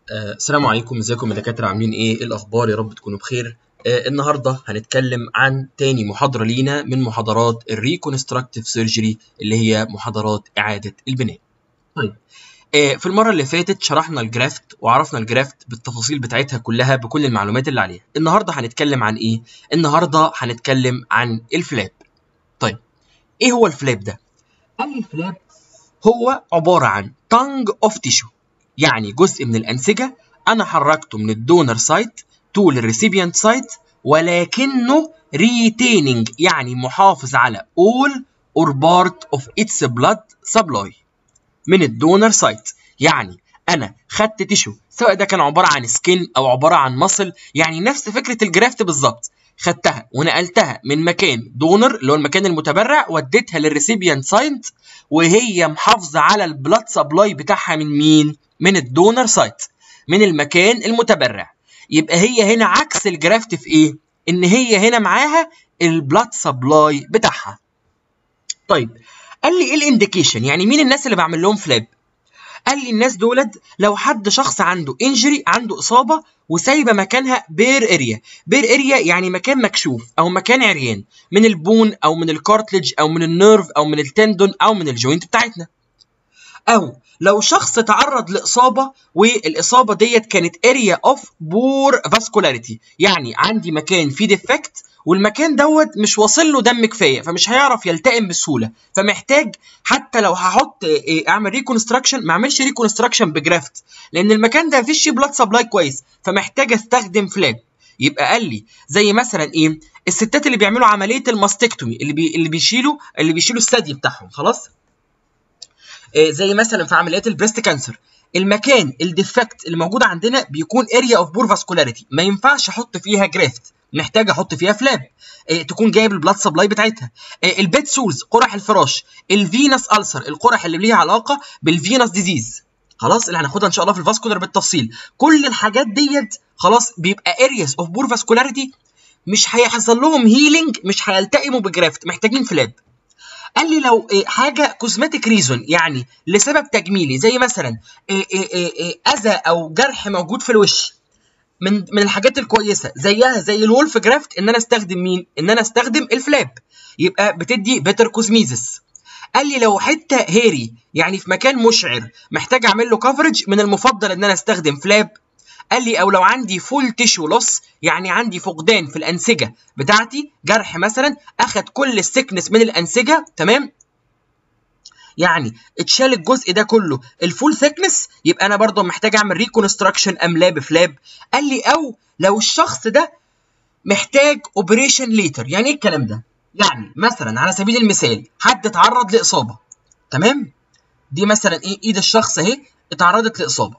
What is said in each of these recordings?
آه، السلام عليكم ازيكم يا دكاتره عاملين ايه ايه الاخبار يا رب تكونوا بخير آه، النهارده هنتكلم عن تاني محاضره لينا من محاضرات الريكونستراكتيف سيرجري اللي هي محاضرات اعاده البناء طيب آه، في المره اللي فاتت شرحنا الجرافت وعرفنا الجرافت بالتفاصيل بتاعتها كلها بكل المعلومات اللي عليها النهارده هنتكلم عن ايه النهارده هنتكلم عن الفلاب طيب ايه هو الفلاب ده قال لي الفلاب هو عباره عن تانج اوف تيشو يعني جزء من الأنسجة أنا حركته من الدونر سايت تو للريسيبيانت سايت ولكنه ريتيننج يعني محافظ على all or part of its blood supply من الدونر سايت يعني أنا خدت تيشو سواء ده كان عبارة عن سكين أو عبارة عن مصل يعني نفس فكرة الجرافت بالظبط خدتها ونقلتها من مكان دونر اللي هو المكان المتبرع وديتها للريسيبيانت سايت وهي محافظة على البلاد سبلاي بتاعها من مين؟ من الدونر سايت من المكان المتبرع يبقى هي هنا عكس الجرافت في ايه ان هي هنا معاها البلاد سبلاي بتاعها طيب قال لي ايه الانديكيشن يعني مين الناس اللي بعمل لهم فلاب قال لي الناس دولت لو حد شخص عنده انجري عنده اصابه وسايبه مكانها بير اريا بير اريا يعني مكان مكشوف او مكان عريان من البون او من الكارتلج او من النيرف او من التندون او من الجوينت بتاعتنا او لو شخص تعرض لاصابه والاصابه ديت كانت اريا اوف بور فاسكولاريتي يعني عندي مكان فيه ديفكت والمكان دوت مش واصل له دم كفايه فمش هيعرف يلتئم بسهوله فمحتاج حتى لو هحط اعمل ريكونستراكشن ما اعملش ريكونستراكشن بجرافت لان المكان ده مفيش بلاد سبلاي كويس فمحتاج استخدم فلاب يبقى قال لي زي مثلا ايه الستات اللي بيعملوا عمليه الماستكتومي اللي بي اللي بيشيلوا اللي بيشيلوا الثدي بتاعهم خلاص زي مثلا في عمليات البريست كانسر المكان الديفكت اللي موجود عندنا بيكون اريا اوف بور فاسكولاريتي ما ينفعش احط فيها جرافت محتاج احط فيها فلاب إيه تكون جايب البلاد سبلاي بتاعتها إيه البيت سورز قرح الفراش الفينس ألسر القرح اللي ليها علاقه بالفينس ديزيز خلاص اللي هناخدها ان شاء الله في الفاسكولار بالتفصيل كل الحاجات ديت خلاص بيبقى ارياس اوف بور فاسكولاريتي مش هيحصل لهم هيلينج مش هيلتئموا بجرافت محتاجين فلاب قال لي لو حاجه كوزمتيك ريزون يعني لسبب تجميلي زي مثلا اذى او جرح موجود في الوش من من الحاجات الكويسه زيها زي الولف جرافت ان انا استخدم مين ان انا استخدم الفلاب يبقى بتدي بيتر كوزميزس قال لي لو حته هيري يعني في مكان مشعر محتاج اعمل له كفرج من المفضل ان انا استخدم فلاب قال لي او لو عندي فول تيشو لوس يعني عندي فقدان في الانسجه بتاعتي جرح مثلا اخد كل السكنس من الانسجه تمام يعني اتشال الجزء ده كله الفول ثيكنس يبقى انا برضه محتاج اعمل ريكونستراكشن املاه بفلاب قال لي او لو الشخص ده محتاج اوبريشن ليتر يعني ايه الكلام ده يعني مثلا على سبيل المثال حد اتعرض لاصابه تمام دي مثلا ايه ايد الشخص اهي اتعرضت لاصابه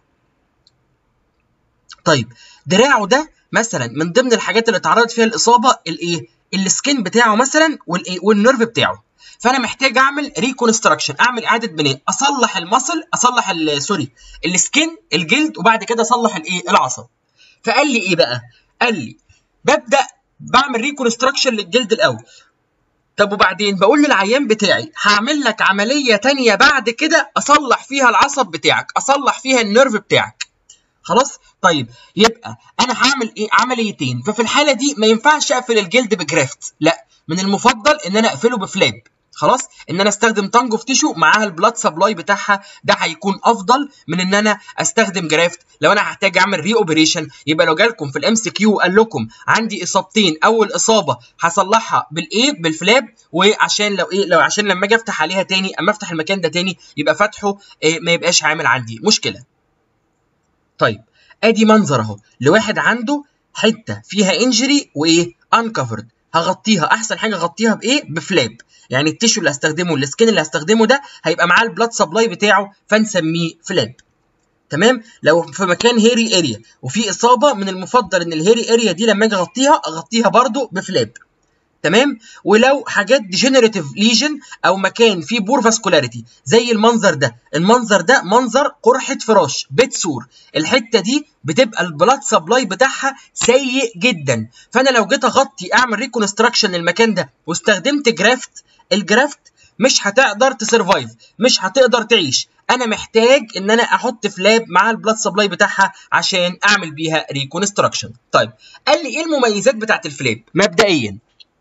طيب دراعه ده مثلا من ضمن الحاجات اللي اتعرضت فيها الاصابه الايه السكين بتاعه مثلا والايه والنيرف بتاعه فانا محتاج اعمل ريكونستراكشن اعمل اعاده بناء اصلح المصل اصلح سوري السكين الجلد وبعد كده اصلح الايه العصب فقال لي ايه بقى قال لي ببدا بعمل ريكونستراكشن للجلد الاول طب وبعدين بقول للعيان بتاعي هعمل لك عمليه تانية بعد كده اصلح فيها العصب بتاعك اصلح فيها النيرف بتاعك خلاص طيب يبقى انا هعمل ايه عمليتين ففي الحاله دي ما ينفعش اقفل الجلد بجرافت لا من المفضل ان انا اقفله بفلاب خلاص ان انا استخدم تانج اوف تيشو معاها البلاد سبلاي بتاعها ده هيكون افضل من ان انا استخدم جرافت لو انا هحتاج اعمل ري اوبريشن يبقى لو جالكم في الام سي كيو قال لكم عندي اصابتين اول اصابه هصلحها بالايه بالفلاب وعشان لو ايه لو عشان لما اجي افتح عليها تاني اما افتح المكان ده تاني يبقى فتحه إيه ما يبقاش عامل عندي مشكله طيب ادي منظر اهو لواحد عنده حته فيها انجري وايه انكفرد هغطيها احسن حاجه اغطيها بايه بفلاب يعني التيشو اللي هستخدمه السكين اللي هستخدمه ده هيبقى معاه البلاد سبلاي بتاعه فنسميه فلاب تمام لو في مكان هيري اريا وفي اصابه من المفضل ان الهيري اريا دي لما اجي اغطيها اغطيها برده بفلاب تمام ولو حاجات ديجنريتيف ليجن او مكان فيه بور فاسكولاريتي زي المنظر ده المنظر ده منظر قرحه فراش بيت سور الحته دي بتبقى البلاد سبلاي بتاعها سيء جدا فانا لو جيت اغطي اعمل ريكونستراكشن للمكان ده واستخدمت جرافت الجرافت مش هتقدر تسرفايف مش هتقدر تعيش انا محتاج ان انا احط فلاب مع البلاد سبلاي بتاعها عشان اعمل بيها ريكونستراكشن طيب قال لي ايه المميزات بتاعت الفلاب مبدئيا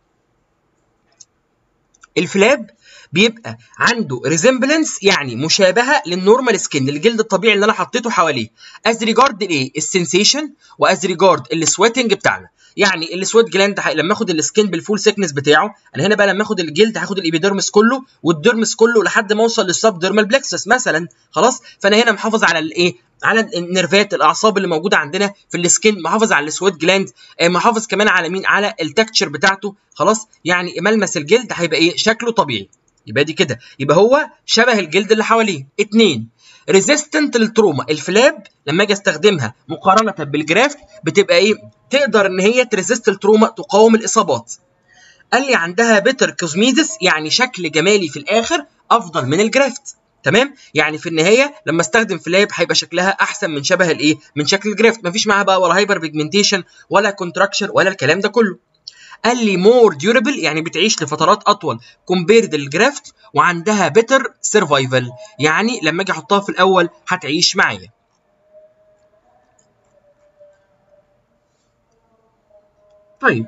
الفلاب بيبقى عنده ريزمبلنس يعني مشابهه للنورمال سكين الجلد الطبيعي اللي انا حطيته حواليه از ريجارد الايه السنسيشن واز ريجارد السويتنج بتاعنا يعني السويت جلاند لما اخد السكين بالفول سيكنس بتاعه انا هنا بقى لما اخد الجلد هاخد الابيديرمس كله والديرمس كله لحد ما اوصل للسب ديرمال بلكسس مثلا خلاص فانا هنا محافظ على الايه على النيرفات الاعصاب اللي موجوده عندنا في السكين محافظ على السويت جلاند محافظ كمان على مين على التكتشر بتاعته خلاص يعني ملمس الجلد هيبقى ايه شكله طبيعي يبقى دي كده يبقى هو شبه الجلد اللي حواليه اتنين ريزيستنت للتروما الفلاب لما اجي استخدمها مقارنه بالجرافت بتبقى ايه تقدر ان هي تريزيست التروما تقاوم الاصابات قال لي عندها بيتر كوزميزس يعني شكل جمالي في الاخر افضل من الجرافت تمام يعني في النهايه لما استخدم فلاب هيبقى شكلها احسن من شبه الايه من شكل الجرافت مفيش معاها بقى ولا هايبر بيجمنتيشن ولا كونتراكشر ولا الكلام ده كله قال لي مور ديورابل يعني بتعيش لفترات اطول كومبيرد للجرافت وعندها بيتر سرفايفل يعني لما اجي احطها في الاول هتعيش معايا طيب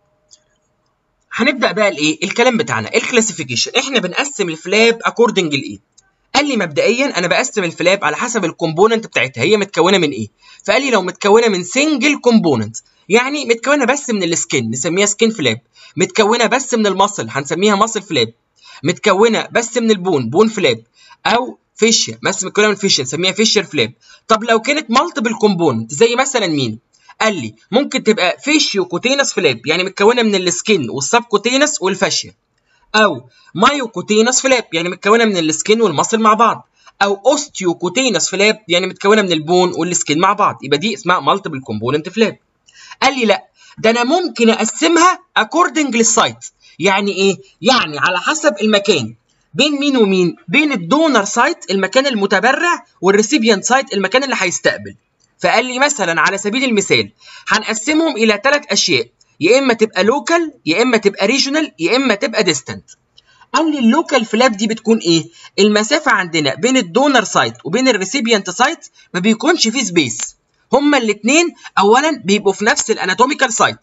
هنبدا بقى الايه الكلام بتاعنا الكلاسيفيكيشن احنا بنقسم الفلاب اكوردنج لايه قال لي مبدئيا انا بقسم الفلاب على حسب الكومبوننت بتاعتها هي متكونه من ايه فقال لي لو متكونه من سنجل كومبوننت يعني متكونه بس من السكين نسميها سكين فلاب متكونه بس من المصل هنسميها مصل فلاب متكونه بس من البون بون فلاب او فيشيا بس متكونه من فيشيا نسميها فيشير فلاب طب لو كانت مالتيبل كومبوننت زي مثلا مين قال لي ممكن تبقى فيشيو كوتينس فلاب يعني متكونه من السكين والسب كوتينس والفاشيا او مايو كوتينس فلاب يعني متكونه من السكين والمصل مع بعض او اوستيو كوتينس فلاب يعني متكونه من البون والسكين مع بعض يبقى دي اسمها مالتيبل كومبوننت فلاب قال لي لا ده انا ممكن اقسمها اكوردنج للسايت يعني ايه يعني على حسب المكان بين مين ومين بين الدونر سايت المكان المتبرع والريسيبيانت سايت المكان اللي هيستقبل فقال لي مثلا على سبيل المثال هنقسمهم الى ثلاث اشياء يا اما تبقى لوكال يا اما تبقى ريجونال يا اما تبقى ديستنت قال لي اللوكال فلاب دي بتكون ايه المسافه عندنا بين الدونر سايت وبين الريسيبيانت سايت ما بيكونش فيه سبيس هما الاثنين اولا بيبقوا في نفس الاناتوميكال سايت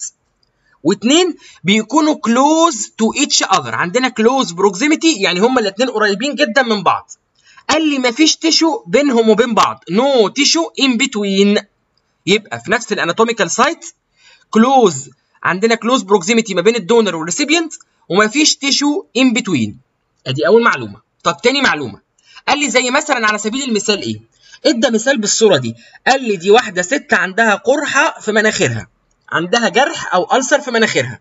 واثنين بيكونوا كلوز تو ايتش اذر عندنا كلوز بروكسيميتي يعني هما الاثنين قريبين جدا من بعض قال لي مفيش تيشو بينهم وبين بعض نو تيشو ان بتوين يبقى في نفس الاناتوميكال سايت كلوز عندنا كلوز بروكسيميتي ما بين الدونر والريسيبيانت ومفيش تيشو ان بتوين ادي اول معلومه طب تاني معلومه قال لي زي مثلا على سبيل المثال ايه ادى مثال بالصوره دي قال لي دي واحده ست عندها قرحه في مناخيرها عندها جرح او ألسر في مناخيرها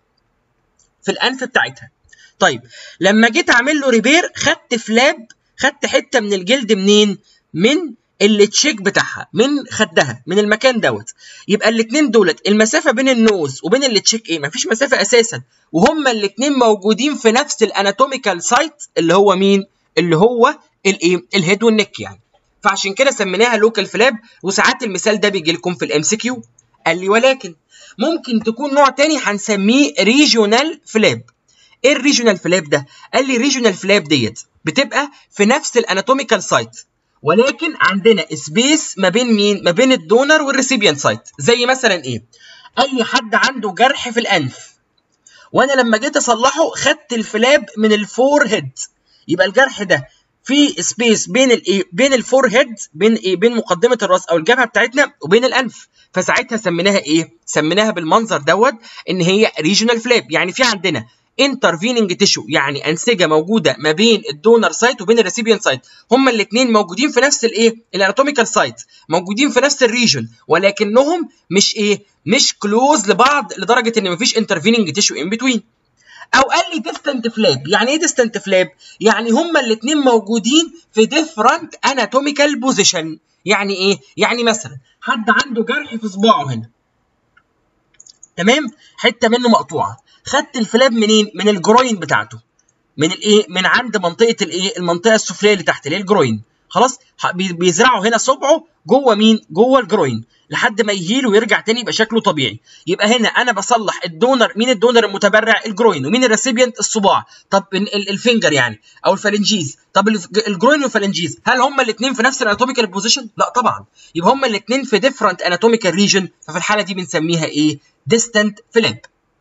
في الانف بتاعتها طيب لما جيت اعمل له ريبير خدت فلاب خدت حته من الجلد منين من التشيك بتاعها من خدها من المكان دوت يبقى الاثنين دولت المسافه بين النوز وبين التشيك ايه مفيش مسافه اساسا وهما الاثنين موجودين في نفس الاناتوميكال سايت اللي هو مين اللي هو الايه الهيد والنك يعني فعشان كده سميناها لوكال فلاب وساعات المثال ده بيجي لكم في الام سي كيو قال لي ولكن ممكن تكون نوع تاني هنسميه ريجونال فلاب ايه الريجونال فلاب ده قال لي ريجونال فلاب ديت بتبقى في نفس الاناتوميكال سايت ولكن عندنا سبيس ما بين مين ما بين الدونر والريسيبيانت سايت زي مثلا ايه قال لي حد عنده جرح في الانف وانا لما جيت اصلحه خدت الفلاب من الفور هيد يبقى الجرح ده في سبيس بين الايه بين الفور هيد بين ايه بين مقدمه الراس او الجبهه بتاعتنا وبين الانف فساعتها سميناها ايه سميناها بالمنظر دوت ان هي ريجونال فلاب يعني في عندنا انترفيننج تيشو يعني انسجه موجوده ما بين الدونر سايت وبين الريسيبيانت سايت هما الاثنين موجودين في نفس الايه الاناتوميكال سايت موجودين في نفس الريجن ولكنهم مش ايه مش كلوز لبعض لدرجه ان مفيش انترفيننج تيشو ان بتوين او قال لي ديستنت فلاب يعني ايه ديستنت فلاب يعني هما الاثنين موجودين في ديفرنت اناتوميكال بوزيشن يعني ايه يعني مثلا حد عنده جرح في صباعه هنا تمام حته منه مقطوعه خدت الفلاب منين من الجروين بتاعته من الايه من عند منطقه الايه المنطقه السفليه اللي تحت اللي هي الجروين خلاص بيزرعوا هنا صبعه جوه مين جوه الجروين لحد ما يهيل ويرجع تاني يبقى شكله طبيعي يبقى هنا انا بصلح الدونر مين الدونر المتبرع الجروين ومين الريسيبيانت الصباع طب الفينجر يعني او الفالنجيز طب الجروين والفالنجيز هل هما الاثنين في نفس الاناتوميكال بوزيشن لا طبعا يبقى هما الاثنين في ديفرنت اناتوميكال ريجن ففي الحاله دي بنسميها ايه ديستنت فلاب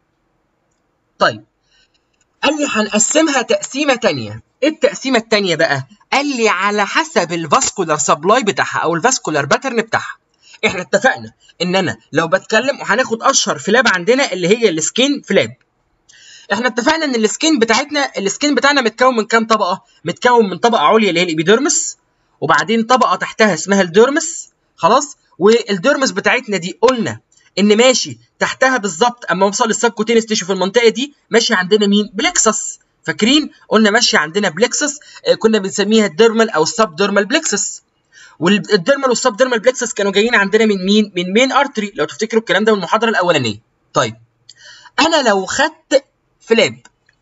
طيب قال لي هنقسمها تقسيمه ثانيه ايه التقسيمه الثانيه بقى قال لي على حسب الفاسكولار سبلاي بتاعها او الفاسكولار باترن بتاعها احنا اتفقنا ان انا لو بتكلم وهناخد اشهر فلاب عندنا اللي هي السكين فلاب احنا اتفقنا ان السكين بتاعتنا السكين بتاعنا متكون من كام طبقه متكون من طبقه عليا اللي هي الابيديرمس وبعدين طبقه تحتها اسمها الديرمس خلاص والديرمس بتاعتنا دي قلنا ان ماشي تحتها بالظبط اما اوصل للسبكوتينس تيشو في المنطقه دي ماشي عندنا مين بلكسس فاكرين قلنا ماشي عندنا بلكسس آه كنا بنسميها الديرمال او السب ديرمال بلكسس والديرمال والسب ديرمال بلكسس كانوا جايين عندنا من مين من مين ارتري لو تفتكروا الكلام ده من المحاضره الاولانيه طيب انا لو خدت فلاب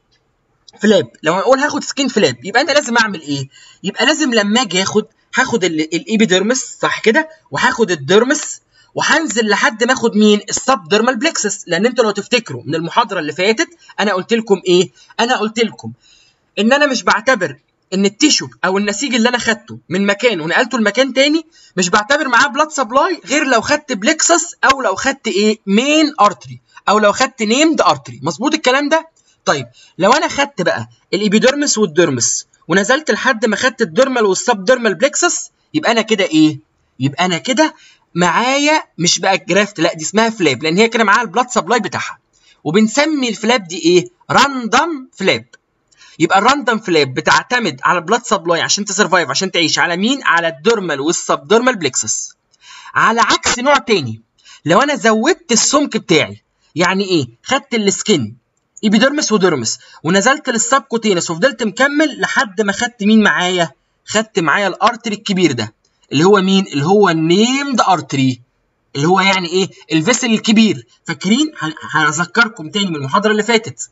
فلاب لو اقول هاخد سكين فلاب يبقى انا لازم اعمل ايه يبقى لازم لما اجي اخد هاخد الايبيديرمس صح كده وهاخد الديرمس وهنزل لحد ما اخد مين السب ديرمال بلكسس لان انتوا لو تفتكروا من المحاضره اللي فاتت انا قلت لكم ايه انا قلت لكم ان انا مش بعتبر ان التيشو او النسيج اللي انا خدته من مكان ونقلته لمكان تاني مش بعتبر معاه بلاد سبلاي غير لو خدت بلكسس او لو خدت ايه مين ارتري او لو خدت نيمد ارتري مظبوط الكلام ده طيب لو انا خدت بقى الابيديرمس والديرمس ونزلت لحد ما خدت الديرمال والسب ديرمال بلكسس يبقى انا كده ايه يبقى انا كده معايا مش بقى جرافت لا دي اسمها فلاب لان هي كده معاها البلاد سبلاي بتاعها وبنسمي الفلاب دي ايه راندوم فلاب يبقى الراندوم فلاب بتعتمد على البلاد سبلاي عشان تسرفايف عشان تعيش على مين على الديرمال والسب ديرمال بلكسس على عكس نوع تاني لو انا زودت السمك بتاعي يعني ايه خدت السكن ايبيديرمس وديرمس ونزلت للسبكوتينس وفضلت مكمل لحد ما خدت مين معايا خدت معايا الارتري الكبير ده اللي هو مين اللي هو النيمد ارتري اللي هو يعني ايه الفيسل الكبير فاكرين هذكركم تاني من المحاضره اللي فاتت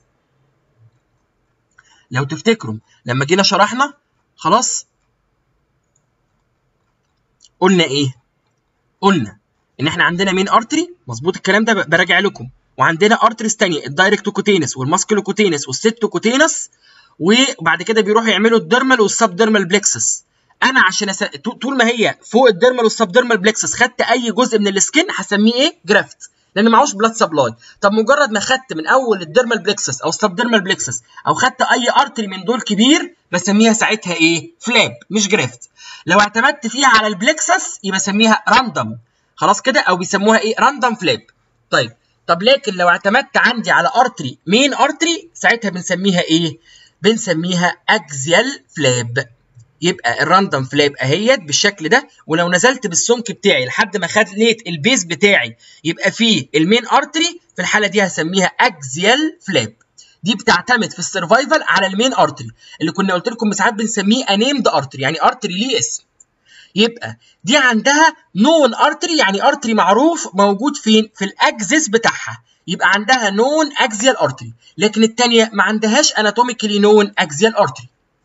لو تفتكروا لما جينا شرحنا خلاص قلنا ايه قلنا ان احنا عندنا مين ارتري مظبوط الكلام ده براجع لكم وعندنا ارتريز ثانيه الدايركتوكوتينس والماسكلوكوتينس والستوكوتينس وبعد كده بيروحوا يعملوا الديرمال والسب ديرمال بلكسس انا عشان أس... طول ما هي فوق الديرمال والسب ديرمال بلكسس خدت اي جزء من السكن هسميه ايه جرافت لان معهوش بلاد سبلاي طب مجرد ما خدت من اول الديرمال بلكسس او السب ديرمال بلكسس او خدت اي ارتري من دول كبير بسميها ساعتها ايه فلاب مش جرافت لو اعتمدت فيها على البلكسس يبقى سميها راندوم خلاص كده او بيسموها ايه راندوم فلاب طيب طب لكن لو اعتمدت عندي على ارتري مين ارتري ساعتها بنسميها ايه بنسميها اكزيال فلاب يبقى الراندوم فلاب اهيت بالشكل ده ولو نزلت بالسمك بتاعي لحد ما خليت البيز بتاعي يبقى فيه المين ارتري في الحاله دي هسميها اكزيال فلاب دي بتعتمد في السرفايفل على المين ارتري اللي كنا قلت لكم ساعات بنسميه انيمد ارتري يعني ارتري ليه اسم يبقى دي عندها نون ارتري يعني ارتري معروف موجود فين في الاكزيس بتاعها يبقى عندها نون اكزيال ارتري لكن الثانيه ما عندهاش اناتوميكالي نون اكزيال ارتري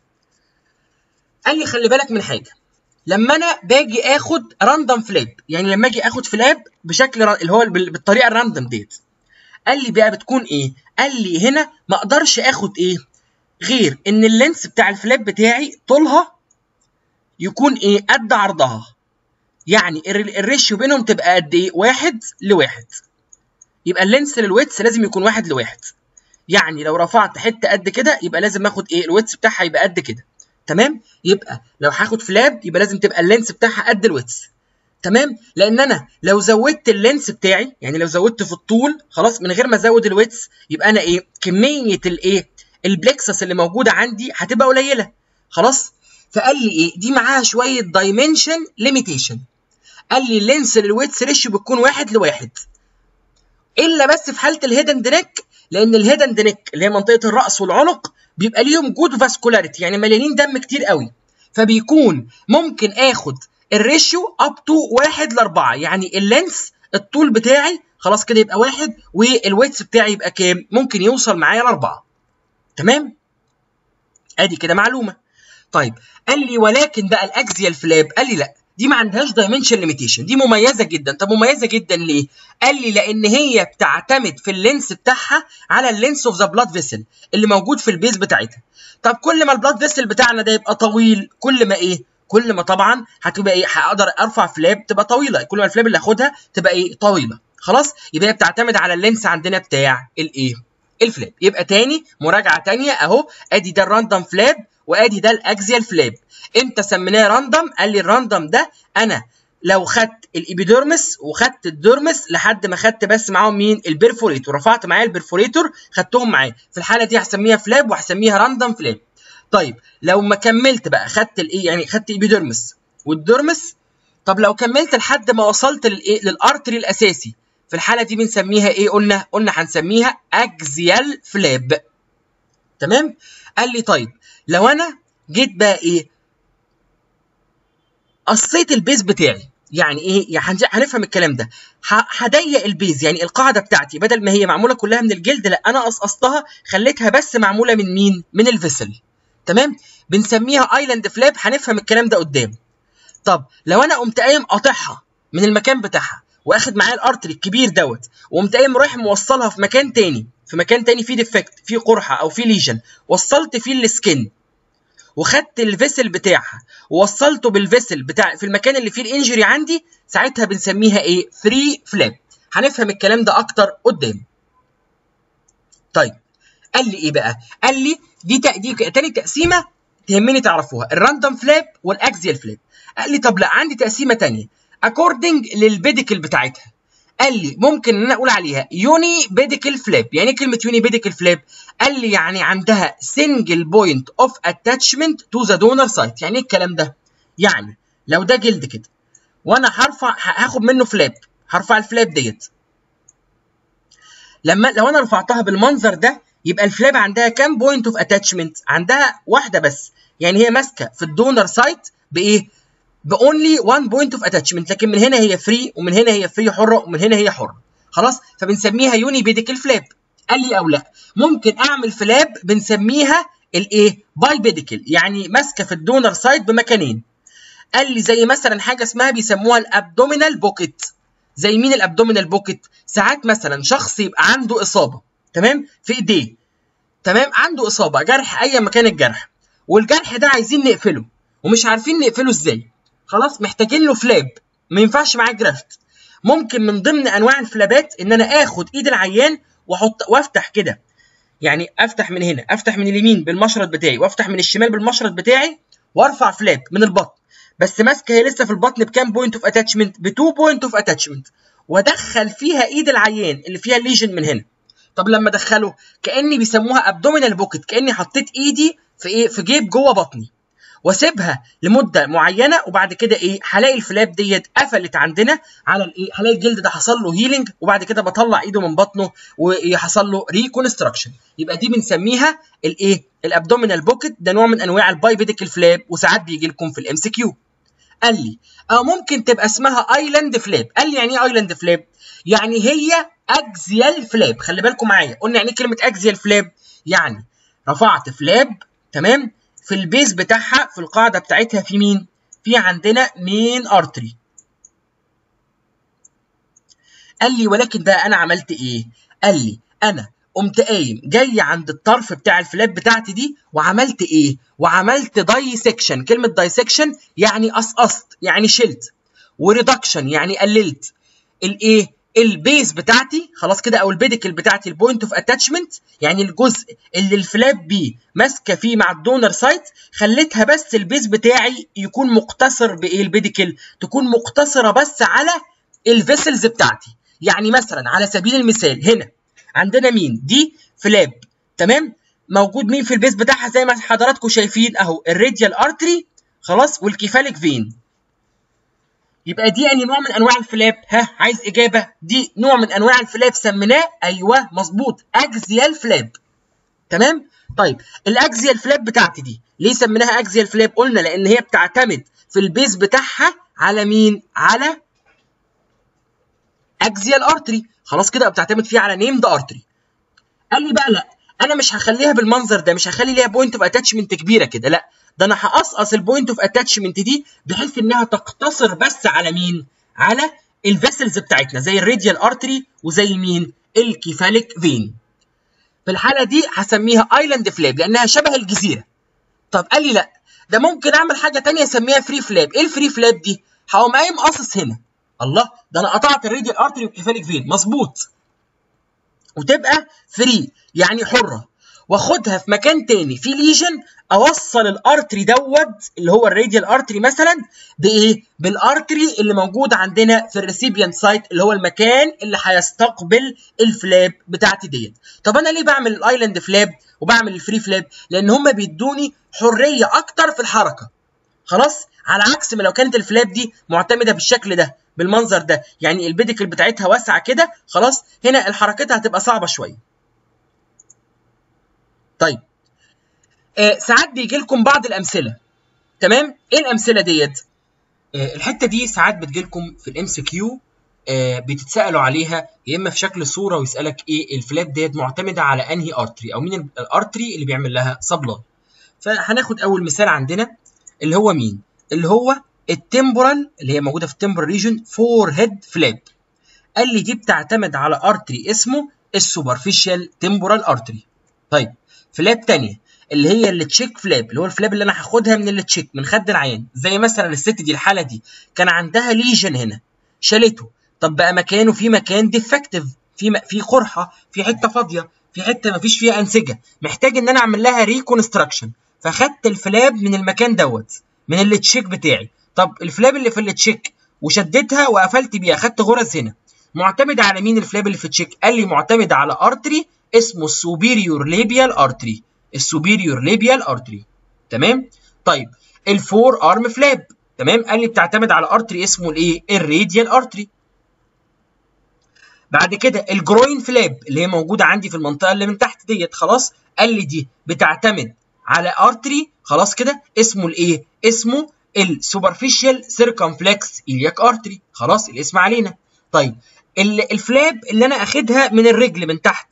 قال لي خلي بالك من حاجه لما انا باجي اخد راندوم فلاب يعني لما اجي اخد فلاب بشكل اللي هو بالطريقه الراندوم ديت قال لي بقى بتكون ايه قال لي هنا ما اقدرش اخد ايه غير ان اللينس بتاع الفلاب بتاعي طولها يكون ايه قد عرضها يعني الريشيو بينهم تبقى قد ايه واحد لواحد يبقى اللينس للويتس لازم يكون واحد لواحد يعني لو رفعت حته قد كده يبقى لازم اخد ايه الويتس بتاعها يبقى قد كده تمام يبقى لو هاخد فلاب يبقى لازم تبقى اللينس بتاعها قد الويتس تمام لان انا لو زودت اللينس بتاعي يعني لو زودت في الطول خلاص من غير ما ازود الويتس يبقى انا ايه كميه الايه البلكسس اللي موجوده عندي هتبقى قليله خلاص فقال لي ايه دي معاها شويه دايمنشن ليميتيشن قال لي اللينس للويتس ريشيو بتكون واحد لواحد الا بس في حاله الهيدن دريك لان الهيدن دريك اللي هي منطقه الراس والعنق بيبقى ليهم جود فاسكولاريتي يعني مليانين دم كتير قوي فبيكون ممكن اخد الريشيو اب تو واحد لاربعه يعني اللينس الطول بتاعي خلاص كده يبقى واحد والويتس بتاعي يبقى كام؟ ممكن يوصل معايا لاربعه تمام؟ ادي كده معلومه طيب قال لي ولكن بقى الاكزيال فلاب قال لي لا دي ما عندهاش دايمنشن ليميتيشن دي مميزه جدا طب مميزه جدا ليه قال لي لان هي بتعتمد في اللينس بتاعها على اللينس اوف ذا بلاد فيسل اللي موجود في البيز بتاعتها طب كل ما البلاد فيسل بتاعنا ده يبقى طويل كل ما ايه كل ما طبعا هتبقى ايه هقدر ارفع فلاب تبقى طويله كل ما الفلاب اللي هاخدها تبقى ايه طويله خلاص يبقى هي بتعتمد على اللينس عندنا بتاع الايه الفلاب يبقى تاني مراجعه تانيه اهو ادي ده الراندوم فلاب وادي ده الاكزيال فلاب امتى سميناه راندوم قال لي الراندوم ده انا لو خدت الابيديرمس وخدت الديرمس لحد ما خدت بس معاهم مين البرفوريتور رفعت معايا البرفوريتور خدتهم معايا في الحاله دي هسميها فلاب وهسميها راندوم فلاب طيب لو ما كملت بقى خدت الايه يعني خدت ايبيديرمس والديرمس طب لو كملت لحد ما وصلت للايه للارتري الاساسي في الحاله دي بنسميها ايه قلنا قلنا هنسميها اكزيال فلاب تمام قال لي طيب لو انا جيت بقى ايه قصيت البيز بتاعي يعني ايه يعني هنفهم الكلام ده هضيق البيز يعني القاعده بتاعتي بدل ما هي معموله كلها من الجلد لا انا قصقصتها خليتها بس معموله من مين من الفيسل تمام بنسميها ايلاند فلاب هنفهم الكلام ده قدام طب لو انا قمت قايم قاطعها من المكان بتاعها واخد معايا الارتري الكبير دوت وقمت قايم رايح موصلها في مكان تاني في مكان تاني فيه ديفكت فيه قرحه او فيه ليجن وصلت فيه السكن وخدت الفيسل بتاعها ووصلته بالفيسل بتاع في المكان اللي فيه الانجري عندي ساعتها بنسميها ايه فري فلاب هنفهم الكلام ده اكتر قدام طيب قال لي ايه بقى قال لي دي دي تاني تقسيمه تهمني تعرفوها الراندوم فلاب والاكزيال فلاب قال لي طب لا عندي تقسيمه تانية اكوردنج للبيديكل بتاعتها قال لي ممكن ان انا اقول عليها يوني بيديكل فلاب يعني ايه كلمه يوني بيديكل فلاب قال لي يعني عندها سنجل بوينت اوف اتاتشمنت تو ذا دونر سايت يعني ايه الكلام ده يعني لو ده جلد كده وانا هرفع هاخد منه فلاب هرفع الفلاب ديت لما لو انا رفعتها بالمنظر ده يبقى الفلاب عندها كام بوينت اوف اتاتشمنت عندها واحده بس يعني هي ماسكه في الدونر سايت بايه باونلي 1 بوينت اوف اتاتشمنت لكن من هنا هي فري ومن هنا هي فري حره ومن هنا هي حره خلاص فبنسميها يوني بيديكل فلاب قال لي او لا ممكن اعمل فلاب بنسميها الايه باي بيديكل يعني ماسكه في الدونر سايت بمكانين قال لي زي مثلا حاجه اسمها بيسموها الابدومينال بوكيت زي مين الابدومينال بوكيت ساعات مثلا شخص يبقى عنده اصابه تمام في ايديه تمام عنده اصابه جرح اي مكان الجرح والجرح ده عايزين نقفله ومش عارفين نقفله ازاي خلاص محتاجين له فلاب ما ينفعش معاه جرافت ممكن من ضمن انواع الفلابات ان انا اخد ايد العيان واحط وافتح كده يعني افتح من هنا افتح من اليمين بالمشرط بتاعي وافتح من الشمال بالمشرط بتاعي وارفع فلاب من البطن بس ماسكه هي لسه في البطن بكام بوينت اوف اتاتشمنت ب 2 بوينت اوف اتاتشمنت وادخل فيها ايد العيان اللي فيها الليجن من هنا طب لما ادخله كاني بيسموها ابدومينال بوكيت كاني حطيت ايدي في ايه في جيب جوه بطني واسيبها لمده معينه وبعد كده ايه هلاقي الفلاب ديت قفلت عندنا على الايه هلاقي الجلد ده حصل له هيلينج وبعد كده بطلع ايده من بطنه ويحصل له ريكونستراكشن يبقى دي بنسميها الايه الابدومينال بوكيت ده نوع من انواع البايبيديكال فلاب وساعات بيجي لكم في الام سي كيو قال لي او ممكن تبقى اسمها ايلاند فلاب قال لي يعني ايه ايلاند فلاب يعني هي اكزيال فلاب خلي بالكم معايا قلنا يعني ايه كلمه اكزيال فلاب يعني رفعت فلاب تمام في البيز بتاعها في القاعده بتاعتها في مين في عندنا مين ارتري قال لي ولكن بقى انا عملت ايه قال لي انا قمت قايم جاي عند الطرف بتاع الفلاب بتاعتي دي وعملت ايه وعملت دايسكشن كلمه دايسكشن يعني قصقصت يعني شلت وريدكشن يعني قللت الايه البيز بتاعتي خلاص كده او البيديكل بتاعتي البوينت اوف اتاتشمنت يعني الجزء اللي الفلاب بيه ماسكه فيه مع الدونر سايت خليتها بس البيز بتاعي يكون مقتصر بايه البيديكل تكون مقتصره بس على الفيسلز بتاعتي يعني مثلا على سبيل المثال هنا عندنا مين دي فلاب تمام موجود مين في البيز بتاعها زي ما حضراتكم شايفين اهو الراديال ارتري خلاص والكيفاليك فين يبقى دي انهي نوع من انواع الفلاب ها عايز اجابه دي نوع من انواع الفلاب سميناه ايوه مظبوط اكزيال فلاب تمام طيب الاكزيال فلاب بتاعتي دي ليه سميناها اكزيال فلاب قلنا لان هي بتعتمد في البيز بتاعها على مين على اكزيال ارتري خلاص كده بتعتمد فيها على نيمد ارتري قال لي بقى لا انا مش هخليها بالمنظر ده مش هخلي ليها بوينت اوف اتاتشمنت كبيره كده لا ده انا هقصقص البوينت اوف اتاتشمنت دي بحيث انها تقتصر بس على مين على الفيسلز بتاعتنا زي الراديال ارتري وزي مين الكيفاليك فين في الحاله دي هسميها ايلاند فلاب لانها شبه الجزيره طب قال لي لا ده ممكن اعمل حاجه تانية اسميها فري فلاب ايه الفري فلاب دي هقوم قايم قاصص هنا الله ده انا قطعت الراديال ارتري والكيفاليك فين مظبوط وتبقى فري يعني حره واخدها في مكان تاني في ليجن اوصل الارتري دوت اللي هو الراديال ارتري مثلا بايه بالارتري اللي موجود عندنا في الريسيبيانت سايت اللي هو المكان اللي هيستقبل الفلاب بتاعتي ديت طب انا ليه بعمل الايلاند فلاب وبعمل الفري فلاب لان هم بيدوني حريه اكتر في الحركه خلاص على عكس ما لو كانت الفلاب دي معتمده بالشكل ده بالمنظر ده يعني البيديكل بتاعتها واسعه كده خلاص هنا الحركتها هتبقى صعبه شويه طيب آه ساعات بيجي لكم بعض الامثله تمام ايه الامثله ديت آه الحته دي ساعات بتجي لكم في الام سي كيو بتتسالوا عليها يا اما في شكل صوره ويسالك ايه الفلاب ديت معتمده على انهي ارتري او مين الارتري اللي بيعمل لها سبلاي فهناخد اول مثال عندنا اللي هو مين اللي هو التمبورال اللي هي موجوده في التمبورال ريجن فور هيد فلاب قال لي دي بتعتمد على ارتري اسمه السوبرفيشال تمبورال ارتري طيب فلاب تانية اللي هي التشيك فلاب اللي هو الفلاب اللي انا هاخدها من التشيك من خد العيان زي مثلا الست دي الحاله دي كان عندها ليجن هنا شالته طب بقى مكانه في مكان ديفكتيف في م... في قرحه في حته فاضيه في حته ما فيش فيها انسجه محتاج ان انا اعمل لها ريكونستراكشن فخدت الفلاب من المكان دوت من التشيك بتاعي طب الفلاب اللي في التشيك وشدتها وقفلت بيها خدت غرز هنا معتمد على مين الفلاب اللي في التشيك قال لي معتمد على ارتري اسمه السوبيريور ليبيال ارتري السوبيريور ليبيال ارتري تمام طيب الفور ارم فلاب تمام قال لي بتعتمد على ارتري اسمه الايه الراديال ارتري بعد كده الجروين فلاب اللي هي موجوده عندي في المنطقه اللي من تحت ديت خلاص قال لي دي بتعتمد على ارتري خلاص كده اسمه الايه اسمه السوبرفيشال سيركمفلكس الياك ارتري خلاص الاسم علينا طيب الفلاب اللي انا اخدها من الرجل من تحت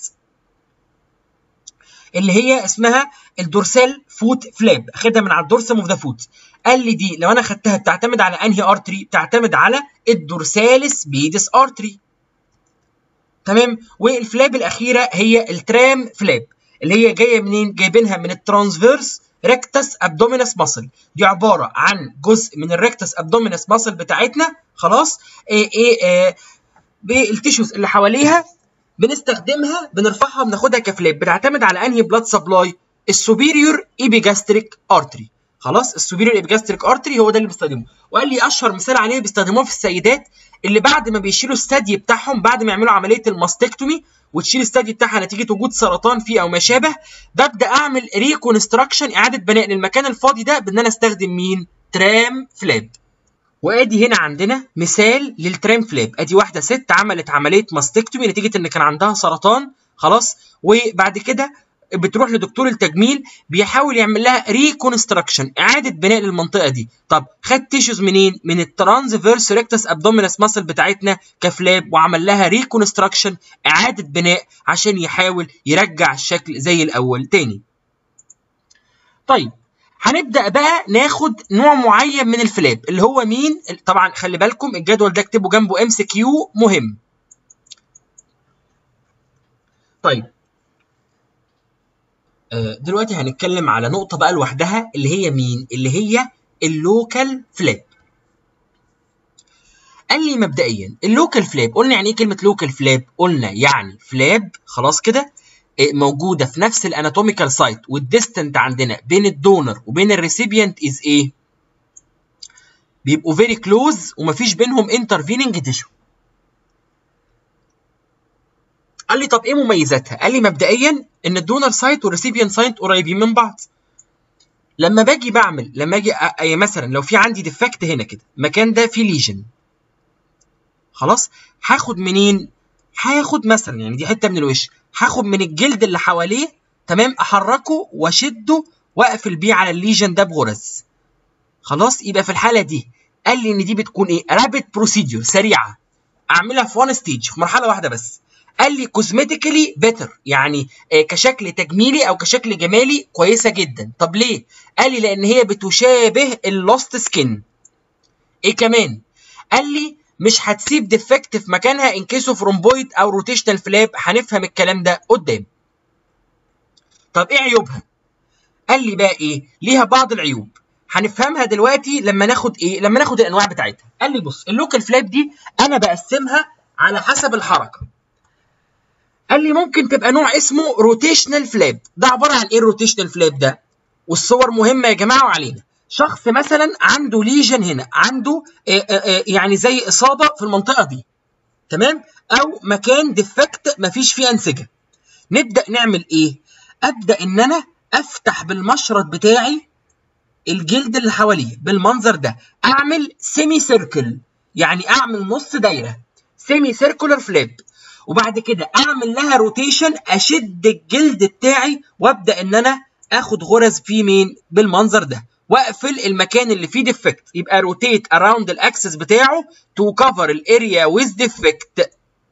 اللي هي اسمها الدورسال فوت فلاب اخدها من على الدورسم اوف ذا فوت قال لي دي لو انا خدتها بتعتمد على انهي ارتري بتعتمد على الدورسالس بيدس ارتري تمام والفلاب الاخيره هي الترام فلاب اللي هي جايه منين جايبينها من الترانسفيرس ريكتس ابدومينس ماسل دي عباره عن جزء من الريكتس ابدومينس ماسل بتاعتنا خلاص ايه ايه, إيه بالتيشوز اللي حواليها بنستخدمها بنرفعها بناخدها كفلاب بتعتمد على انهي بلاد سبلاي السوبيريور ايبيجاستريك ارتري خلاص السوبيريور ايبيجاستريك ارتري هو ده اللي بيستخدمه وقال لي اشهر مثال عليه بيستخدموه في السيدات اللي بعد ما بيشيلوا الثدي بتاعهم بعد ما يعملوا عمليه الماستكتومي وتشيل الثدي بتاعها نتيجه وجود سرطان فيه او ما شابه ببدا اعمل ريكونستراكشن اعاده بناء للمكان الفاضي ده بان انا استخدم مين ترام فلاب وادي هنا عندنا مثال للترام فلاب ادي واحده ست عملت عمليه ماستكتومي نتيجه ان كان عندها سرطان خلاص وبعد كده بتروح لدكتور التجميل بيحاول يعمل لها ريكونستراكشن اعاده بناء للمنطقه دي طب خد تيشوز منين من الترانسفيرس ريكتس ابدومينس ماسل بتاعتنا كفلاب وعمل لها ريكونستراكشن اعاده بناء عشان يحاول يرجع الشكل زي الاول تاني طيب هنبدا بقى ناخد نوع معين من الفلاب اللي هو مين طبعا خلي بالكم الجدول ده اكتبه جنبه ام سي كيو مهم طيب دلوقتي هنتكلم على نقطة بقى لوحدها اللي هي مين؟ اللي هي اللوكال فلاب. قال لي مبدئيا اللوكال فلاب قلنا يعني ايه كلمة لوكال فلاب؟ قلنا يعني فلاب خلاص كده موجودة في نفس الاناتوميكال سايت والديستنت عندنا بين الدونر وبين الريسيبيانت از ايه؟ بيبقوا فيري كلوز ومفيش بينهم انترفيننج تيشو. قال لي طب ايه مميزاتها؟ قال لي مبدئيا ان الدونر سايت والريسيبيان سايت قريبين من بعض. لما باجي بعمل لما اجي أ... مثلا لو في عندي ديفكت هنا كده المكان ده فيه ليجن خلاص هاخد منين؟ هاخد مثلا يعني دي حته من الوش هاخد من الجلد اللي حواليه تمام احركه واشده واقفل بيه على الليجن ده بغرز. خلاص يبقى في الحاله دي قال لي ان دي بتكون ايه؟ رابid بروسيدور سريعه اعملها في وان ستيج في مرحله واحده بس قال لي كوزمتيكالي بيتر يعني آه كشكل تجميلي او كشكل جمالي كويسه جدا طب ليه قال لي لان هي بتشابه اللوست سكين ايه كمان قال لي مش هتسيب ديفكت في مكانها ان كيس اوف رومبويد او روتيشنال فلاب هنفهم الكلام ده قدام طب ايه عيوبها قال لي بقى ايه ليها بعض العيوب هنفهمها دلوقتي لما ناخد ايه لما ناخد الانواع بتاعتها قال لي بص اللوكال فلاب دي انا بقسمها على حسب الحركه قال لي ممكن تبقى نوع اسمه روتيشنال فلاب ده عباره عن ايه الروتيشنال فلاب ده والصور مهمه يا جماعه وعلينا شخص مثلا عنده ليجن هنا عنده آآ آآ يعني زي اصابه في المنطقه دي تمام او مكان ديفكت مفيش فيه انسجه نبدا نعمل ايه ابدا ان انا افتح بالمشرط بتاعي الجلد اللي حواليه بالمنظر ده اعمل سيمي سيركل يعني اعمل نص دايره سيمي سيركولار فليب وبعد كده اعمل لها روتيشن اشد الجلد بتاعي وابدا ان انا اخد غرز فيه مين بالمنظر ده واقفل المكان اللي فيه ديفكت يبقى روتيت اراوند الاكسس بتاعه تو كفر الاريا ويز ديفكت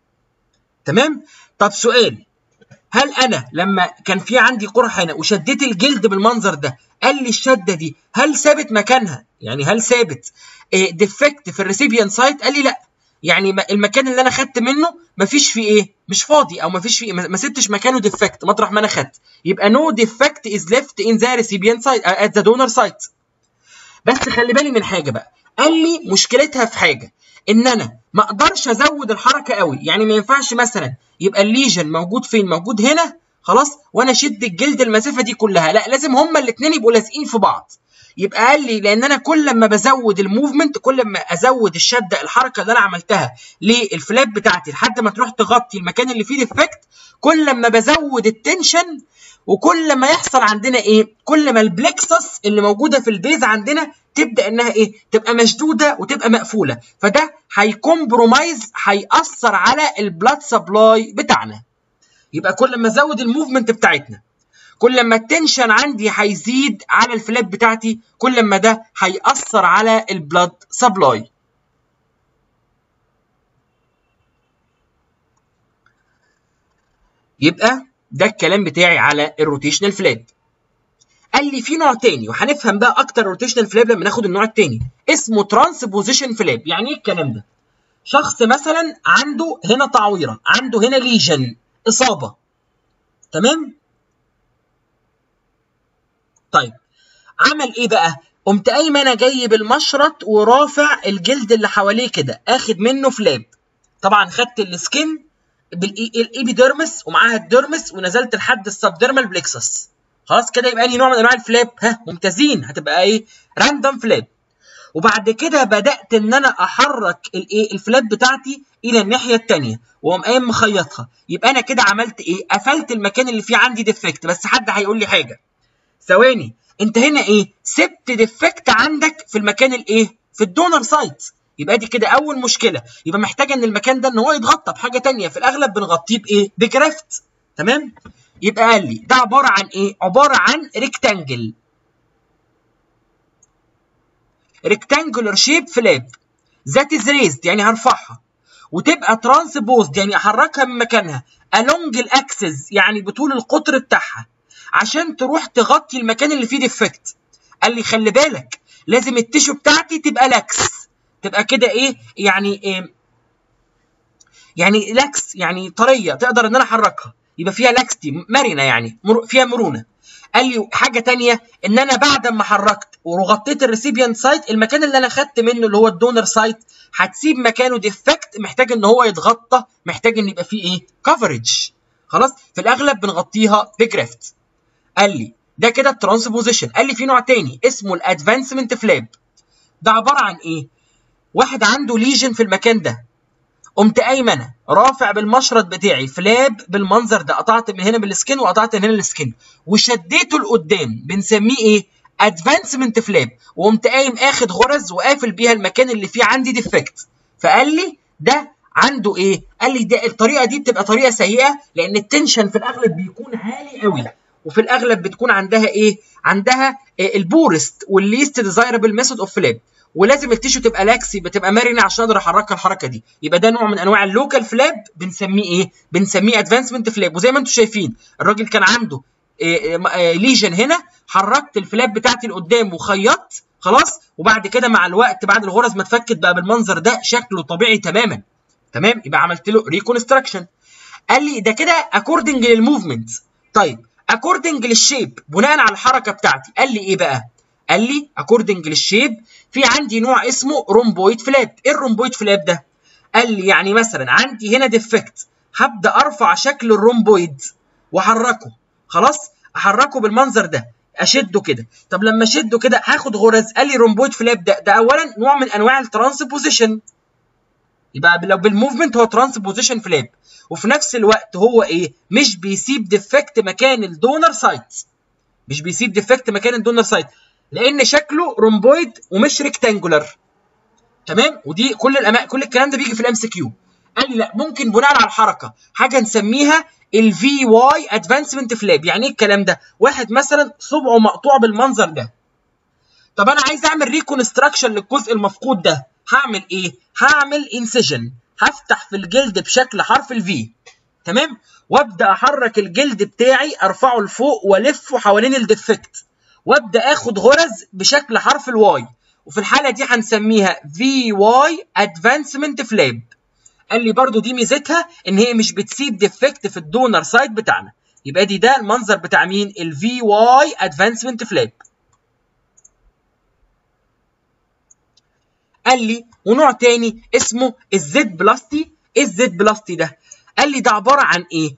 تمام طب سؤال هل انا لما كان في عندي قرح هنا وشديت الجلد بالمنظر ده قال لي الشده دي هل ثابت مكانها يعني هل ثابت ديفكت في الريسيبيان سايت قال لي لا يعني المكان اللي انا خدت منه مفيش فيه ايه مش فاضي او مفيش فيه ما سبتش مكانه ديفكت مطرح ما انا خدت يبقى نو ديفكت از ليفت ان ذا ريسيبيان سايت ات ذا دونر سايت بس خلي بالي من حاجه بقى قال لي مشكلتها في حاجه ان انا ما اقدرش ازود الحركه قوي يعني ما ينفعش مثلا يبقى الليجن موجود فين موجود هنا خلاص وانا اشد الجلد المسافه دي كلها لا لازم هما الاثنين يبقوا لازقين في بعض يبقى قال لي لان انا كل ما بزود الموفمنت كل ما ازود الشده الحركه اللي انا عملتها للفلاب بتاعتي لحد ما تروح تغطي المكان اللي فيه ديفكت كل ما بزود التنشن وكل ما يحصل عندنا ايه كل ما البلكسس اللي موجوده في البيز عندنا تبدا انها ايه تبقى مشدوده وتبقى مقفوله فده هيكمبرومايز هيأثر على البلاد سبلاي بتاعنا يبقى كل ما ازود الموفمنت بتاعتنا كل ما التنشن عندي هيزيد على الفلاب بتاعتي كل ما ده هيأثر على البلاد سبلاي يبقى ده الكلام بتاعي على الروتيشنال فلاب قال لي في نوع تاني وهنفهم بقى اكتر روتيشنال فلاب لما ناخد النوع التاني اسمه ترانسبوزيشن فلاب يعني ايه الكلام ده شخص مثلا عنده هنا تعويره عنده هنا ليجن اصابه تمام طيب عمل ايه بقى قمت قايم انا جاي بالمشرط ورافع الجلد اللي حواليه كده اخد منه فلاب طبعا خدت السكين بالايبيديرمس ومعاها الديرمس ونزلت لحد السبديرمال بليكسس خلاص كده يبقى لي نوع من انواع الفلاب ها ممتازين هتبقى ايه راندوم فلاب وبعد كده بدات ان انا احرك الايه الفلاب بتاعتي الى الناحيه الثانيه واقوم قايم مخيطها يبقى انا كده عملت ايه قفلت المكان اللي فيه عندي ديفكت بس حد هيقول لي حاجه ثواني انت هنا ايه سبت ديفكت عندك في المكان الايه في الدونر سايت يبقى دي كده اول مشكله يبقى محتاجه ان المكان ده ان هو يتغطى بحاجه تانية في الاغلب بنغطيه بايه بجرافت تمام يبقى قال لي ده عباره عن ايه عباره عن ريكتانجل ريكتانجولار شيب فلاب ذات از ريزد يعني هرفعها وتبقى ترانسبوزد يعني احركها من مكانها along الاكسس يعني بطول القطر بتاعها عشان تروح تغطي المكان اللي فيه ديفكت قال لي خلي بالك لازم التيشو بتاعتي تبقى لاكس تبقى كده ايه يعني إيه يعني لاكس يعني طريه تقدر ان انا احركها يبقى فيها لاكستي مرنه يعني مر فيها مرونه قال لي حاجه تانية ان انا بعد ما حركت وغطيت الريسيبيانت سايت المكان اللي انا خدت منه اللي هو الدونر سايت هتسيب مكانه ديفكت محتاج ان هو يتغطى محتاج ان يبقى فيه ايه كفرج خلاص في الاغلب بنغطيها بجرافت قال لي ده كده الترانسبوزيشن قال لي في نوع تاني اسمه الادفانسمنت فلاب ده عباره عن ايه واحد عنده ليجن في المكان ده قمت قايم انا رافع بالمشرط بتاعي فلاب بالمنظر ده قطعت من هنا بالسكين وقطعت من هنا السكين وشديته لقدام بنسميه ايه ادفانسمنت فلاب وقمت قايم اخد غرز وقافل بيها المكان اللي فيه عندي ديفكت فقال لي ده عنده ايه قال لي ده الطريقه دي بتبقى طريقه سيئه لان التنشن في الاغلب بيكون عالي قوي وفي الاغلب بتكون عندها ايه عندها إيه البورست والليست ديزايربل ميثود اوف فلاب ولازم التيشو تبقى لاكس يبقى تبقى مرنه عشان اقدر احركها الحركه دي يبقى ده نوع من انواع اللوكال فلاب بنسميه ايه بنسميه ادفانسمنت فلاب وزي ما انتم شايفين الراجل كان عنده ليجن هنا حركت الفلاب بتاعتي لقدام وخيطت خلاص وبعد كده مع الوقت بعد الغرز ما اتفكت بقى بالمنظر ده شكله طبيعي تماما تمام يبقى عملت له ريكونستراكشن قال لي ده كده اكوردنج للموفمنت طيب اكوردنج للشيب بناء على الحركه بتاعتي قال لي ايه بقى قال لي اكوردنج للشيب في عندي نوع اسمه رومبويد فلاب ايه الرومبويد فلاب ده قال لي يعني مثلا عندي هنا ديفكت هبدا ارفع شكل الرومبويد واحركه خلاص احركه بالمنظر ده اشده كده طب لما اشده كده هاخد غرز قال لي رومبويد فلاب ده ده اولا نوع من انواع الترانسبوزيشن يبقى لو بالموفمنت هو ترانسبوزيشن فلاب وفي نفس الوقت هو ايه مش بيسيب ديفكت مكان الدونر سايت مش بيسيب ديفكت مكان الدونر سايت لان شكله رومبويد ومش ريكتانجولار تمام ودي كل الأما... كل الكلام ده بيجي في الام سي كيو قال لي لا ممكن بناء على الحركه حاجه نسميها الفي واي ادفانسمنت فلاب يعني ايه الكلام ده واحد مثلا صبعه مقطوع بالمنظر ده طب انا عايز اعمل ريكونستراكشن للجزء المفقود ده هعمل ايه هعمل انسجن هفتح في الجلد بشكل حرف الفي تمام وابدا احرك الجلد بتاعي ارفعه لفوق والفه حوالين الديفكت وابدا اخد غرز بشكل حرف الواي وفي الحاله دي هنسميها في واي ادفانسمنت فلاب قال لي برضو دي ميزتها ان هي مش بتسيب ديفكت في الدونر سايت بتاعنا يبقى دي ده المنظر بتاع مين الفي واي ادفانسمنت فلاب قال لي ونوع تاني اسمه الزد بلاستي ايه الزد بلاستي ده قال لي ده عباره عن ايه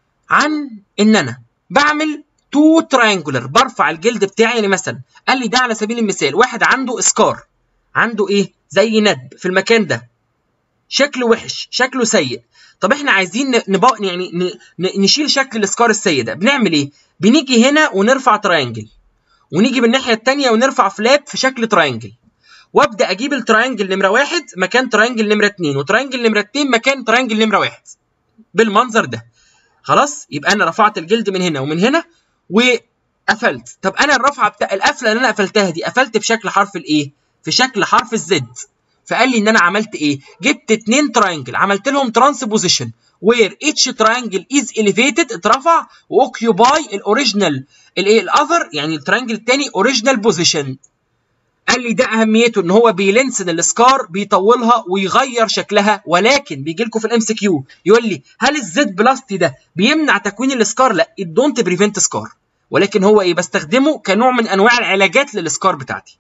عن ان انا بعمل تو تراينجولر برفع الجلد بتاعي يعني مثلا قال لي ده على سبيل المثال واحد عنده اسكار عنده ايه زي ندب في المكان ده شكله وحش شكله سيء طب احنا عايزين نبق يعني نشيل شكل الاسكار السيء ده بنعمل ايه بنيجي هنا ونرفع تراينجل ونيجي من الناحيه الثانيه ونرفع فلاب في شكل تراينجل وابدا اجيب التراينجل نمره واحد مكان تراينجل نمره اتنين وتراينجل نمره اتنين مكان تراينجل نمره واحد بالمنظر ده خلاص يبقى انا رفعت الجلد من هنا ومن هنا وقفلت طب انا الرفعه بتاع القفله اللي انا قفلتها دي قفلت بشكل حرف الايه في شكل حرف الزد فقال لي ان انا عملت ايه جبت اتنين تراينجل عملت لهم ترانسبوزيشن وير اتش تراينجل از اليفيتد اترفع واوكيوباي الاوريجينال الايه الاذر يعني التراينجل الثاني اوريجينال بوزيشن قال لي ده اهميته ان هو بيلنسن السكار بيطولها ويغير شكلها ولكن بيجي لكم في الام سي كيو يقول لي هل الزد بلاستي ده بيمنع تكوين السكار لا it don't prevent سكار ولكن هو ايه بستخدمه كنوع من انواع العلاجات للسكار بتاعتي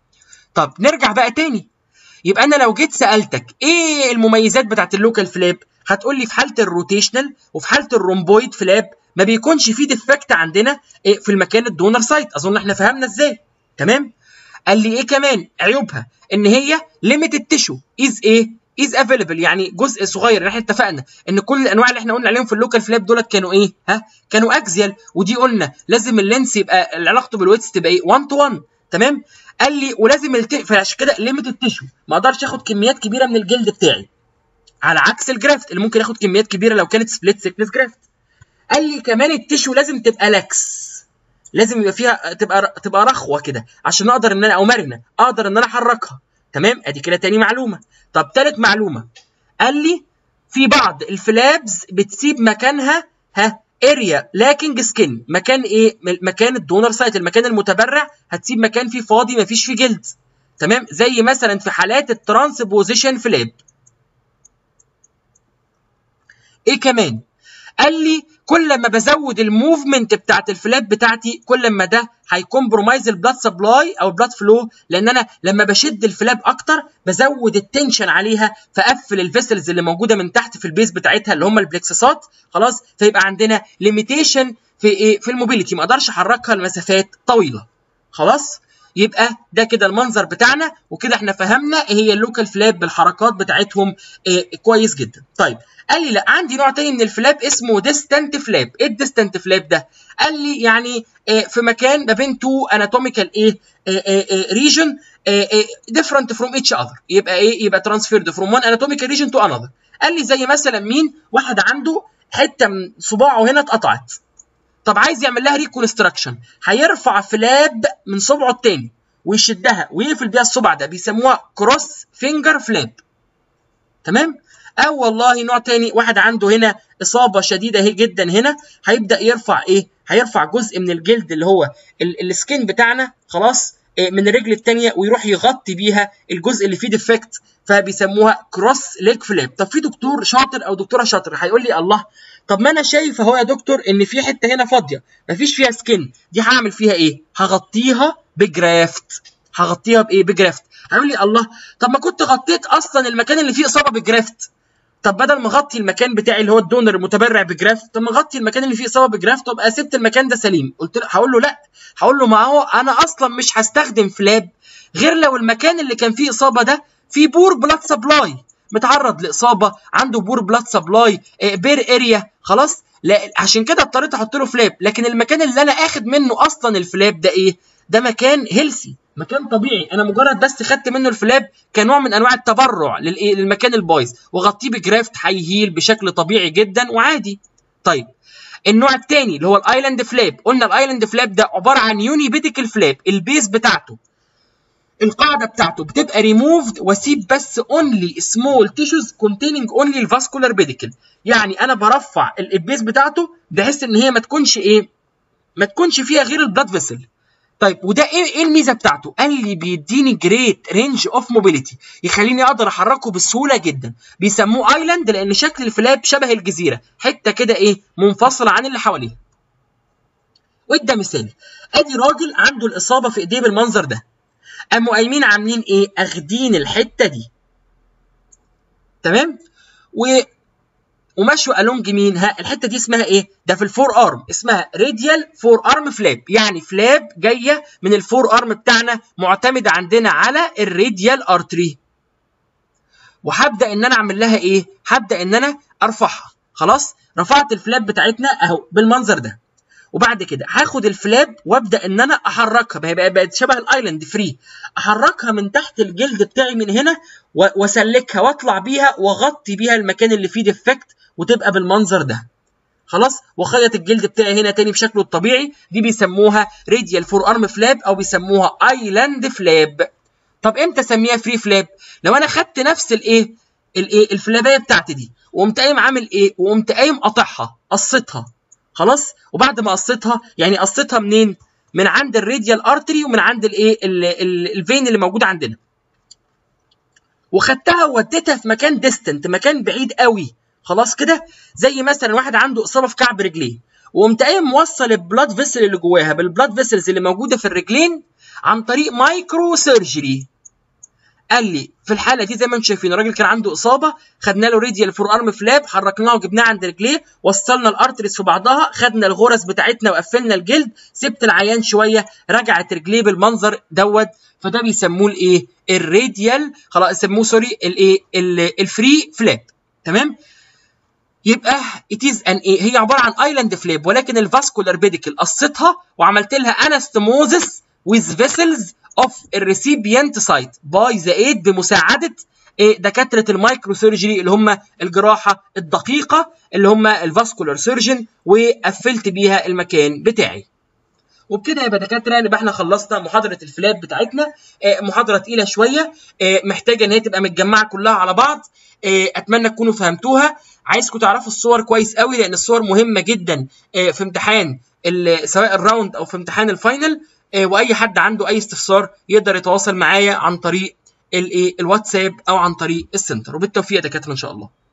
طب نرجع بقى تاني يبقى انا لو جيت سالتك ايه المميزات بتاعت اللوكال فلاب هتقول لي في حاله الروتيشنال وفي حاله الرومبويد فلاب ما بيكونش فيه ديفكت عندنا إيه في المكان الدونر سايت اظن احنا فهمنا ازاي تمام قال لي ايه كمان عيوبها ان هي ليميتد تيشو از ايه از افيلبل يعني جزء صغير احنا اتفقنا ان كل الانواع اللي احنا قلنا عليهم في اللوكال فلاب دولت كانوا ايه ها كانوا اكزيال ودي قلنا لازم اللينس يبقى علاقته بالويتس تبقى ايه 1 تو 1 تمام قال لي ولازم الت... فعشان كده ليميتد تيشو ما اقدرش اخد كميات كبيره من الجلد بتاعي على عكس الجرافت اللي ممكن ياخد كميات كبيره لو كانت سبليت سيكنس جرافت قال لي كمان التيشو لازم تبقى لاكس لازم يبقى فيها تبقى تبقى رخوه كده عشان اقدر ان انا او مرنه اقدر ان انا احركها تمام ادي كده تاني معلومه طب تالت معلومه قال لي في بعض الفلابز بتسيب مكانها ها اريا لاكينج سكين مكان ايه مكان الدونر سايت المكان المتبرع هتسيب مكان فيه فاضي مفيش فيه جلد تمام زي مثلا في حالات الترانسبوزيشن فلاب ايه كمان قال لي كل ما بزود الموفمنت بتاعت الفلاب بتاعتي كل ما ده هيكمبرومايز البلاد سبلاي او البلاد فلو لان انا لما بشد الفلاب اكتر بزود التنشن عليها فاقفل الفيسلز اللي موجوده من تحت في البيز بتاعتها اللي هم البلكسسات خلاص فيبقى عندنا ليميتيشن في ايه في الموبيليتي ما اقدرش احركها لمسافات طويله خلاص يبقى ده كده المنظر بتاعنا وكده احنا فهمنا ايه هي اللوكال فلاب بالحركات بتاعتهم إيه كويس جدا طيب قال لي لا عندي نوع تاني من الفلاب اسمه ديستنت فلاب ايه الديستنت فلاب ده قال لي يعني إيه في مكان ما بين تو اناتوميكال ايه ريجن ديفرنت فروم اتش اذر يبقى ايه يبقى ترانسفيرد فروم وان اناتوميكال ريجن تو انذر قال لي زي مثلا مين واحد عنده حته من صباعه هنا اتقطعت طب عايز يعمل لها ريكونستراكشن هيرفع فلاب من صبعه التاني ويشدها ويقفل بيها الصبع ده بيسموها كروس فينجر فلاب تمام او والله نوع تاني واحد عنده هنا اصابه شديده هي جدا هنا هيبدا يرفع ايه هيرفع جزء من الجلد اللي هو السكين بتاعنا خلاص إيه من الرجل الثانيه ويروح يغطي بيها الجزء اللي فيه ديفكت فبيسموها كروس ليج فلاب طب في دكتور شاطر او دكتوره شاطر هيقول لي الله طب ما انا شايف اهو يا دكتور ان في حته هنا فاضيه مفيش فيها سكين دي هعمل فيها ايه هغطيها بجرافت هغطيها بايه بجرافت هيقول لي الله طب ما كنت غطيت اصلا المكان اللي فيه اصابه بجرافت طب بدل ما اغطي المكان بتاعي اللي هو الدونر المتبرع بجرافت طب ما اغطي المكان اللي فيه اصابه بجرافت وابقى سبت المكان ده سليم قلت له هقول له لا هقول له ما هو انا اصلا مش هستخدم فلاب غير لو المكان اللي كان فيه اصابه ده فيه بور بلاد سبلاي متعرض لاصابه عنده بور بلاد سبلاي بير اريا خلاص لا عشان كده اضطريت احط له فلاب لكن المكان اللي انا اخد منه اصلا الفلاب ده ايه ده مكان هيلسي مكان طبيعي انا مجرد بس خدت منه الفلاب كنوع من انواع التبرع للايه للمكان البايظ وغطيه بجرافت هيهيل بشكل طبيعي جدا وعادي طيب النوع الثاني اللي هو الايلاند فلاب قلنا الايلاند فلاب ده عباره عن يوني بيديكال فلاب البيز بتاعته القاعده بتاعته بتبقى ريموفد واسيب بس اونلي سمول تيشوز كونتيننج اونلي الفاسكولار بيديكل يعني انا برفع البيز بتاعته بحيث ان هي ما تكونش ايه ما تكونش فيها غير البلاد فيسل طيب وده ايه ايه الميزه بتاعته؟ قال لي بيديني جريت رينج اوف موبيليتي يخليني اقدر احركه بسهوله جدا بيسموه ايلاند لان شكل الفلاب شبه الجزيره حته كده ايه منفصله عن اللي حواليه. وده مثال ادي راجل عنده الاصابه في ايديه بالمنظر ده قاموا قايمين عاملين ايه؟ اخدين الحته دي تمام؟ و ومشوا الونج مين ها الحته دي اسمها ايه ده في الفور ارم اسمها راديال فور ارم فلاب يعني فلاب جايه من الفور ارم بتاعنا معتمده عندنا على الراديال ارتري وهبدا ان انا اعمل لها ايه هبدا ان انا ارفعها خلاص رفعت الفلاب بتاعتنا اهو بالمنظر ده وبعد كده هاخد الفلاب وابدا ان انا احركها بقى بقت شبه الايلاند فري احركها من تحت الجلد بتاعي من هنا واسلكها واطلع بيها واغطي بيها المكان اللي فيه ديفكت وتبقى بالمنظر ده خلاص واخيط الجلد بتاعي هنا تاني بشكله الطبيعي دي بيسموها راديال فور ارم فلاب او بيسموها ايلاند فلاب طب امتى اسميها فري فلاب لو انا خدت نفس الايه الايه الفلابايه بتاعتي دي وقمت قايم عامل ايه وقمت قايم قاطعها قصيتها خلاص وبعد ما قصيتها يعني قصيتها منين من عند الراديال ارتري ومن عند الايه الفين اللي موجود عندنا وخدتها ووديتها في مكان ديستنت مكان بعيد قوي خلاص كده زي مثلا واحد عنده اصابه في كعب رجليه وقمت قايم موصل البلاد فيسل اللي جواها بالبلاد فيسلز اللي موجوده في الرجلين عن طريق مايكرو سيرجري قال لي في الحاله دي زي ما انتم شايفين الراجل كان عنده اصابه خدنا له راديال فور ارم فلاب حركناه وجبناه عند رجليه وصلنا الارتريز في بعضها خدنا الغرز بتاعتنا وقفلنا الجلد سبت العيان شويه رجعت رجليه بالمنظر دوت فده بيسموه الايه الراديال خلاص سموه سوري الايه الفري فلاب تمام يبقى it is an ايه هي عباره عن ايلاند فلاب ولكن الفاسكولار بيديكل قصيتها وعملت لها انستموزس with vessels of الريسيبيانت سايت باي ذا ايد بمساعده إيه دكاتره المايكرو سيرجري اللي هم الجراحه الدقيقه اللي هم الفاسكولار سيرجن وقفلت بيها المكان بتاعي وبكده يبقى دكاتره نبقى احنا خلصنا محاضره الفلاب بتاعتنا محاضره تقيله شويه محتاجه ان هي تبقى متجمعه كلها على بعض اتمنى تكونوا فهمتوها عايزكم تعرفوا الصور كويس قوي لان الصور مهمه جدا في امتحان سواء الراوند او في امتحان الفاينل واي حد عنده اي استفسار يقدر يتواصل معايا عن طريق الواتساب او عن طريق السنتر وبالتوفيق يا دكاتره ان شاء الله